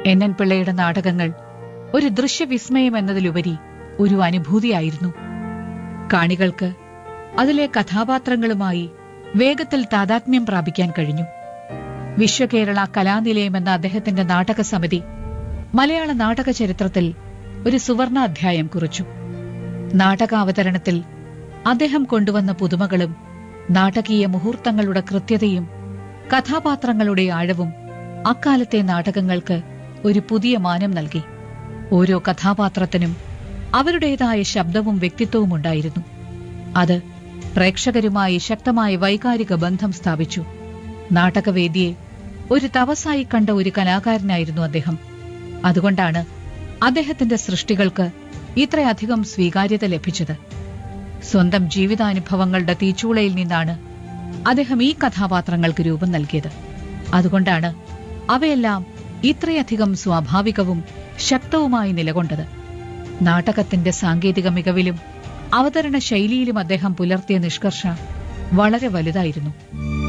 N N പിള്ളയുടെ നാടകങ്ങൾ ഒരു ദൃശ്യവിസ്മയം എന്നതിലുപരി ഒരു അനുഭൂതിയായിരുന്നു കാണികൾക്ക് അതിലെ കഥാപാത്രങ്ങളുമായി വേഗത്തിൽ താതാത്മ്യം പ്രാപിക്കാൻ കഴിഞ്ഞു വിശ്വകേരള കലാനിലയം എന്ന അദ്ദേഹത്തിന്റെ നാടക സമിതി മലയാള നാടക ചരിത്രത്തിൽ ഒരു സുവർണ അധ്യായം കുറിച്ചു നാടകാവതരണത്തിൽ അദ്ദേഹം കൊണ്ടുവന്ന പുതുമകളും നാടകീയ മുഹൂർത്തങ്ങളുടെ കൃത്യതയും കഥാപാത്രങ്ങളുടെ ആഴവും അക്കാലത്തെ നാടകങ്ങൾക്ക് ഒരു പുതിയ മാനം നൽകി ഓരോ കഥാപാത്രത്തിനും അവരുടേതായ ശബ്ദവും വ്യക്തിത്വവും ഉണ്ടായിരുന്നു അത് പ്രേക്ഷകരുമായി ശക്തമായ വൈകാരിക ബന്ധം സ്ഥാപിച്ചു നാടകവേദിയെ ഒരു തപസായി കണ്ട ഒരു കലാകാരനായിരുന്നു അദ്ദേഹം അതുകൊണ്ടാണ് അദ്ദേഹത്തിന്റെ സൃഷ്ടികൾക്ക് ഇത്രയധികം സ്വീകാര്യത ലഭിച്ചത് സ്വന്തം ജീവിതാനുഭവങ്ങളുടെ തീച്ചൂളയിൽ നിന്നാണ് അദ്ദേഹം ഈ കഥാപാത്രങ്ങൾക്ക് രൂപം നൽകിയത് അതുകൊണ്ടാണ് അവയെല്ലാം ഇത്രയധികം സ്വാഭാവികവും ശക്തവുമായി നിലകൊണ്ടത് നാടകത്തിന്റെ സാങ്കേതിക മികവിലും അവതരണ ശൈലിയിലും അദ്ദേഹം പുലർത്തിയ നിഷ്കർഷ വളരെ വലുതായിരുന്നു